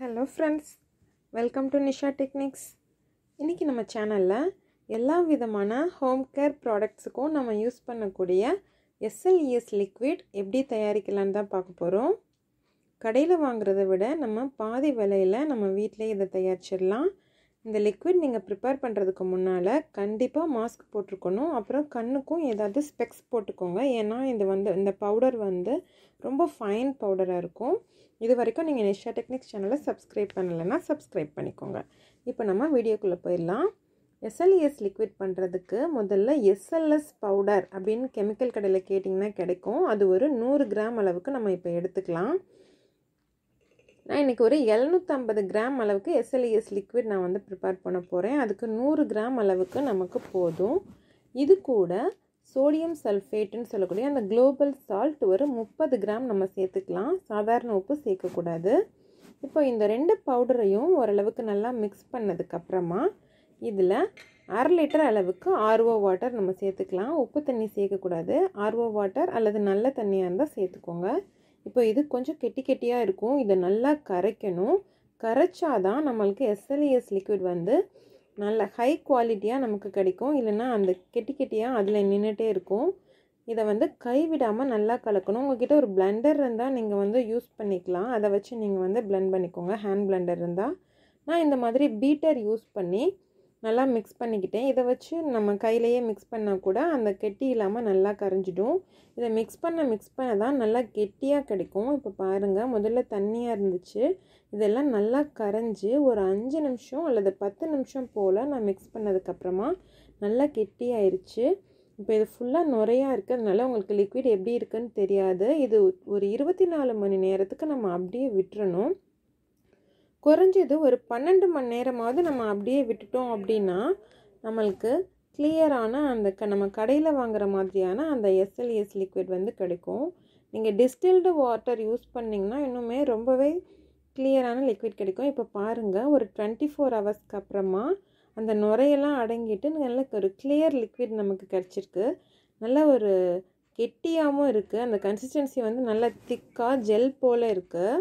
hello friends welcome to Nisha Techniques இன்றைக்கி நம்ம சேனலில் எல்லா விதமான ஹோம் கேர் ப்ராடக்ட்ஸுக்கும் நம்ம யூஸ் பண்ணக்கூடிய எஸ்எல்இஎஸ் லிக்விட் எப்படி தயாரிக்கலான்னு தான் பார்க்க போகிறோம் கடையில் வாங்குறத விட நம்ம பாதி விலையில் நம்ம வீட்டிலே இதை தயாரிச்சிடலாம் இந்த லிக்விட் நீங்கள் ப்ரிப்பேர் பண்ணுறதுக்கு முன்னால் கண்டிப்பாக மாஸ்க் போட்டிருக்கணும் அப்புறம் கண்ணுக்கும் ஏதாவது ஸ்பெக்ஸ் போட்டுக்கோங்க ஏன்னா இது வந்து இந்த பவுடர் வந்து ரொம்ப ஃபைன் பவுடராக இருக்கும் இது வரைக்கும் நீங்கள் நிஷா டெக்னிக்ஸ் சேனலை சப்ஸ்கிரைப் பண்ணலைன்னா சப்ஸ்கிரைப் பண்ணிக்கோங்க இப்போ நம்ம வீடியோக்குள்ளே போயிடலாம் எஸ்எல்இஎஸ் லிக்விட் பண்ணுறதுக்கு முதல்ல எஸ்எல்எஸ் பவுடர் அப்படின்னு கெமிக்கல் கடையில் கேட்டிங்கன்னா கிடைக்கும் அது ஒரு நூறு கிராம் அளவுக்கு நம்ம இப்போ எடுத்துக்கலாம் நான் இன்றைக்கி ஒரு எழுநூற்றம்பது கிராம் அளவுக்கு எஸ்எல்இஎஸ் லிக்விட் நான் வந்து ப்ரிப்பேர் பண்ண போகிறேன் அதுக்கு நூறு கிராம் அளவுக்கு நமக்கு போதும் இது கூட சோடியம் சல்ஃபேட்டுன்னு சொல்லக்கூடிய அந்த குளோபல் சால்ட் ஒரு முப்பது கிராம் நம்ம சேர்த்துக்கலாம் சாதாரண உப்பு சேர்க்கக்கூடாது இப்போ இந்த ரெண்டு பவுடரையும் ஓரளவுக்கு நல்லா மிக்ஸ் பண்ணதுக்கப்புறமா இதில் அரை லிட்டர் அளவுக்கு ஆர்ஓ வாட்டர் நம்ம சேர்த்துக்கலாம் உப்பு தண்ணி சேர்க்கக்கூடாது ஆர்ஓ வாட்டர் அல்லது நல்ல தண்ணியாக இருந்தால் சேர்த்துக்கோங்க இப்போ இது கொஞ்சம் கெட்டி கெட்டியாக இருக்கும் இதை நல்லா கரைக்கணும் கரைச்சாதான் நம்மளுக்கு எஸ்எல்இஎஸ் லிக்விட் வந்து நல்ல ஹை குவாலிட்டியாக நமக்கு கிடைக்கும் இல்லைன்னா அந்த கெட்டி கெட்டியாக அதில் நின்றுட்டே இருக்கும் இதை வந்து கைவிடாமல் நல்லா கலக்கணும் உங்ககிட்ட ஒரு பிளெண்டர் இருந்தால் நீங்கள் வந்து யூஸ் பண்ணிக்கலாம் அதை வச்சு நீங்கள் வந்து பிளெண்ட் பண்ணிக்கோங்க ஹேண்ட் பிளெண்டர் இருந்தால் நான் இந்த மாதிரி பீட்டர் யூஸ் பண்ணி நல்லா மிக்ஸ் பண்ணிக்கிட்டேன் இதை வச்சு நம்ம கையிலையே மிக்ஸ் பண்ணால் கூட அந்த கெட்டி இல்லாமல் நல்லா கரைஞ்சிடும் இதை மிக்ஸ் பண்ண மிக்ஸ் பண்ண தான் நல்லா கெட்டியாக கிடைக்கும் இப்போ பாருங்கள் முதல்ல தண்ணியாக இருந்துச்சு இதெல்லாம் நல்லா கரைஞ்சி ஒரு அஞ்சு நிமிஷம் அல்லது பத்து நிமிஷம் போல் நான் மிக்ஸ் பண்ணதுக்கப்புறமா நல்லா கெட்டியாயிருச்சு இப்போ இது ஃபுல்லாக நுறையாக இருக்கிறதுனால உங்களுக்கு லிக்விட் எப்படி இருக்குன்னு தெரியாது இது ஒரு இருபத்தி நாலு மணி நேரத்துக்கு நம்ம அப்படியே விட்டுறணும் குறைஞ்சது ஒரு பன்னெண்டு மணி நேரமாவது நம்ம அப்படியே விட்டுட்டோம் அப்படின்னா நம்மளுக்கு கிளியரான அந்த க நம்ம கடையில் வாங்குற மாதிரியான அந்த எஸ்எல்இஎஸ் லிக்விட் வந்து கிடைக்கும் நீங்கள் டிஸ்டில்டு வாட்டர் யூஸ் பண்ணிங்கன்னா இன்னுமே ரொம்பவே கிளியரான லிக்விட் கிடைக்கும் இப்போ பாருங்கள் ஒரு டுவெண்ட்டி ஃபோர் ஹவர்ஸ்க்கு அப்புறமா அந்த நுரையெல்லாம் அடங்கிட்டு நல்ல ஒரு கிளியர் லிக்விட் நமக்கு கிடச்சிருக்கு நல்ல ஒரு கெட்டியாகவும் இருக்குது அந்த கன்சிஸ்டன்சி வந்து நல்ல திக்காக ஜெல் போல் இருக்குது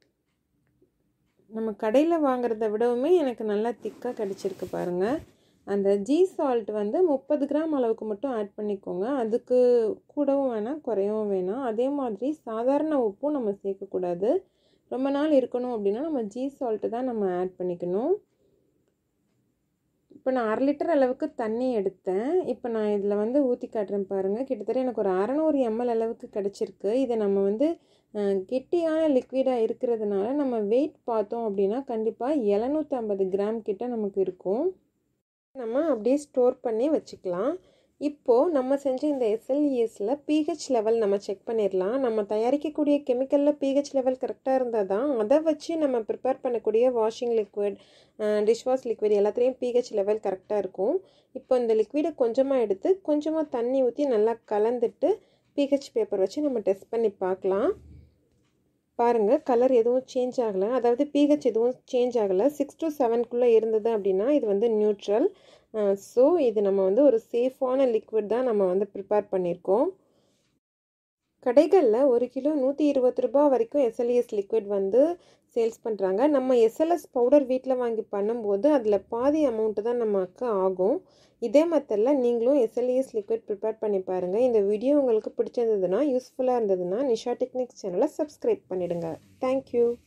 நம்ம கடையில் வாங்குறத விடவுமே எனக்கு நல்லா திக்காக கிடச்சிருக்கு பாருங்கள் அந்த ஜீ சால்ட் வந்து முப்பது கிராம் அளவுக்கு மட்டும் ஆட் பண்ணிக்கோங்க அதுக்கு கூடவும் வேணாம் குறையவும் வேணாம் அதே மாதிரி சாதாரண உப்பும் நம்ம சேர்க்கக்கூடாது ரொம்ப நாள் இருக்கணும் அப்படின்னா நம்ம ஜீ சால்ட்டு தான் நம்ம ஆட் பண்ணிக்கணும் இப்போ நான் அரை லிட்டர் அளவுக்கு தண்ணி எடுத்தேன் இப்போ நான் இதில் வந்து ஊற்றி காட்டுறேன் பாருங்கள் கிட்டத்தட்ட எனக்கு ஒரு அறநூறு எம்எல் அளவுக்கு கிடச்சிருக்கு இதை நம்ம வந்து கெட்டியான லிக்விடாக இருக்கிறதுனால நம்ம வெயிட் பார்த்தோம் அப்படின்னா கண்டிப்பாக எழுநூற்றம்பது கிராம் கிட்ட நமக்கு இருக்கும் நம்ம அப்படியே ஸ்டோர் பண்ணி வச்சுக்கலாம் இப்போது நம்ம செஞ்ச இந்த எஸ்எல்இஎஸில் பிஹெச் லெவல் நம்ம செக் பண்ணிடலாம் நம்ம தயாரிக்கக்கூடிய கெமிக்கலில் பிஹெச் லெவல் கரெக்டாக இருந்தால் தான் அதை வச்சு நம்ம ப்ரிப்பேர் பண்ணக்கூடிய வாஷிங் லிக்விட் டிஷ்வாஷ் லிக்விட் எல்லாத்துலேயும் பிஹெச் லெவல் கரெக்டாக இருக்கும் இப்போ இந்த லிக்விடை கொஞ்சமாக எடுத்து கொஞ்சமாக தண்ணி ஊற்றி நல்லா கலந்துட்டு பிஹெச் பேப்பர் வச்சு நம்ம டெஸ்ட் பண்ணி பார்க்கலாம் பாருங்கள் கலர் எதுவும் சேஞ்ச் ஆகலை அதாவது பிஹெச் எதுவும் சேஞ்ச் ஆகலை சிக்ஸ் டு செவன்குள்ளே இருந்தது அப்படின்னா இது வந்து நியூட்ரல் ஸோ இது நம்ம வந்து ஒரு சேஃபான லிக்விட் தான் நம்ம வந்து ப்ரிப்பேர் பண்ணியிருக்கோம் கடைகளில் ஒரு கிலோ நூற்றி இருபது ரூபா வரைக்கும் எஸ்எல்இஎஸ் லிக்விட் வந்து சேல்ஸ் பண்ணுறாங்க நம்ம எஸ்எல்எஸ் பவுடர் வீட்டில் வாங்கி பண்ணும்போது அதில் பாதி அமௌண்ட்டு தான் நமக்கு ஆகும் இதே மெத்தடில் நீங்களும் எஸ்எல்இஎஸ் லிக்விட் ப்ரிப்பேர் பண்ணி பாருங்கள் இந்த வீடியோ உங்களுக்கு பிடிச்சிருந்ததுன்னா யூஸ்ஃபுல்லாக இருந்ததுன்னா நிஷா டெக்னிக்ஸ் சேனலை சப்ஸ்கிரைப் பண்ணிவிடுங்க தேங்க்யூ